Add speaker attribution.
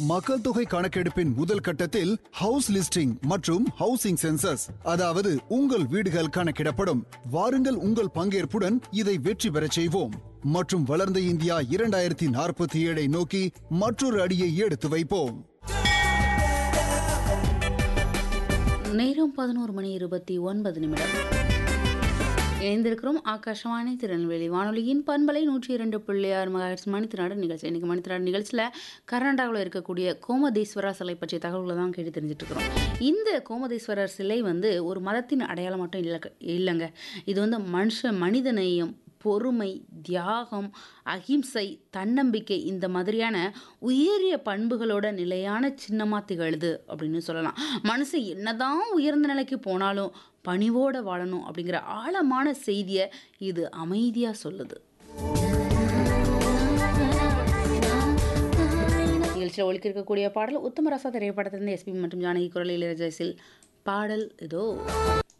Speaker 1: மக்கள் தொகை கணக்கெடுப்பின் முதல் கட்டத்தில் ஹவுஸ் லிஸ்டிங் மற்றும் ஹவுசிங் சென்சஸ் அதாவது உங்கள் வீடுகள் கணக்கிடப்படும் வாருங்கள் உங்கள் பங்கேற்புடன் இதை வெற்றி பெறச் செய்வோம் மற்றும் வளர்ந்த இந்தியா இரண்டாயிரத்தி நாற்பத்தி ஏழை நோக்கி மற்றொரு அடியை எடுத்து வைப்போம்
Speaker 2: நேரம் பதினோரு மணி இருபத்தி ஒன்பது நிமிடம் இணைந்திருக்கிறோம் ஆகாஷவாணி திருநெல்வேலி வானொலியின் பண்பலை நூற்றி இரண்டு புள்ளி ஆறு மகாட்ஸ் மணித்திராடு நிகழ்ச்சி இன்னைக்கு மணித்திராடு நிகழ்ச்சியில் கர்நாடகாவில் இருக்கக்கூடிய கோமதேஸ்வரர் சிலை பற்றிய தகவல்களை தான் கேட்டு தெரிஞ்சுட்டு இருக்கிறோம் இந்த கோமதேஸ்வரர் சிலை வந்து ஒரு மதத்தின் அடையாளம் மட்டும் இல்லை இல்லைங்க இது வந்து மனுஷ மனிதநேயம் பொறுமை தியாகம் அகிம்சை தன்னம்பிக்கை இந்த மாதிரியான உயரிய பண்புகளோட நிலையான சின்னமாக திகழுது அப்படின்னு சொல்லலாம் மனுஷன் என்னதான் உயர்ந்த நிலைக்கு போனாலும் பணிவோட வாழணும் அப்படிங்கிற ஆழமான செய்தியை இது அமைதியாக சொல்லுது நிகழ்ச்சியில் ஒழிக்க இருக்கக்கூடிய பாடல் உத்தமராசா திரைப்படத்திலிருந்து எஸ்பி மற்றும் ஜானகி குரல் இளையராஜாசில் பாடல் இதோ